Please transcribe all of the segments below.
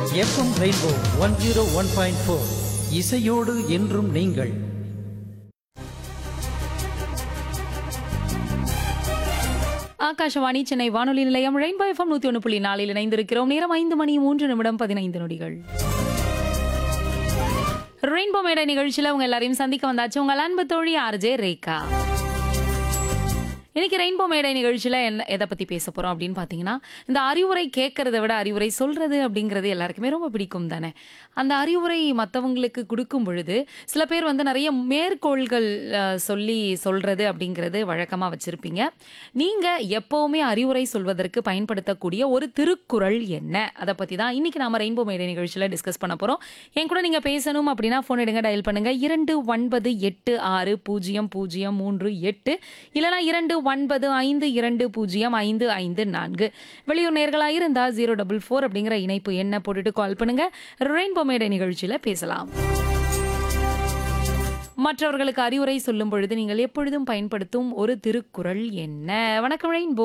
FM rainbow one zero one point four இசையோடு என்றும் நீங்கள் ஆகாஷவாணி சென்னை வானொலி நிலையம் ரெயின்போ எஃப்எம் நூத்தி ஒன்று புள்ளி நாலில் இணைந்திருக்கிறோம் நேரம் ஐந்து மணி மூன்று நிமிடம் பதினைந்து நொடிகள் ரெயின்போ மேடை நிகழ்ச்சியில உங்க எல்லாரையும் சந்திக்க வந்தாச்சு உங்கள் அன்பு தோழி ஆர்ஜே ரேகா இன்னைக்கு ரெயின்போ மேடை நிகழ்ச்சியில் என்ன எதை பற்றி பேச போகிறோம் அப்படின்னு பார்த்தீங்கன்னா இந்த அறிவுரை கேட்கறத விட அறிவுரை சொல்கிறது அப்படிங்கிறது எல்லாருக்குமே ரொம்ப பிடிக்கும் தானே அந்த அறிவுரை மற்றவங்களுக்கு கொடுக்கும் பொழுது சில பேர் வந்து நிறைய மேற்கோள்கள் அஹ், சொல்லி சொல்கிறது அப்படிங்கிறது வழக்கமாக வச்சுருப்பீங்க நீங்கள் எப்போவுமே அறிவுரை சொல்வதற்கு பயன்படுத்தக்கூடிய ஒரு திருக்குறள் என்ன அதை பற்றி தான் இன்னைக்கு நாம ரெயின்போ மேடை நிகழ்ச்சியில் டிஸ்கஸ் பண்ண போகிறோம் என் கூட நீங்கள் பேசணும் அப்படின்னா ஃபோன் எடுங்க டயல் பண்ணுங்க இரண்டு ஒன்பது எட்டு ஆறு பூஜ்ஜியம் பூஜ்ஜியம் மூன்று எட்டு இல்லைனா இரண்டு ஒன்பது ஐந்து இரண்டு பூஜ்ஜியம் ஐந்து ஐந்து நான்கு வெளியூர் நேர்களாக இருந்தால் ஜீரோ டபுள் ஃபோர் அப்படிங்கிற இணைப்பு என்ன போட்டுட்டு கால் பண்ணுங்க ரெயின்போ மேடை நிகழ்ச்சியில் பேசலாம் மற்றவர்களுக்கு அறிவுரை சொல்லும் பொழுது நீங்கள் எப்பொழுதும் பயன்படுத்தும் ஒரு திருக்குறள் என்ன வணக்கம் ரெயின்போ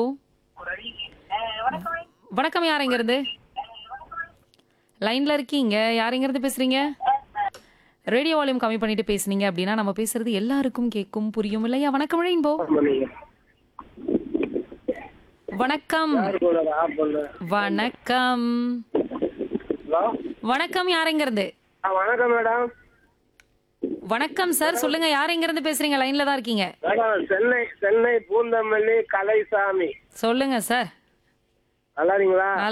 வணக்கம் யாருங்கிறது லைன்ல இருக்கீங்க யாருங்கிறது பேசுறீங்க ரேடியோ வால்யூம் கம்மி பண்ணிட்டு பேசுனீங்க அப்படின்னா நம்ம பேசுறது எல்லாருக்கும் கேட்கும் புரியும் இல்லையா வணக்கம் ரெயின்போ வணக்கம் வணக்கம் ஹலோ வணக்கம் யாருங்கிறது ஆ வணக்கம் மேடம் வணக்கம் சார் சொல்லுங்க யாருங்கிறது பேசுறீங்க லைன்ல தான் இருக்கீங்க மேடம் சென்னை சென்னை பூந்தமல்லி கலைசாமி சொல்லுங்க சார் நல்லா இருக்கீங்களா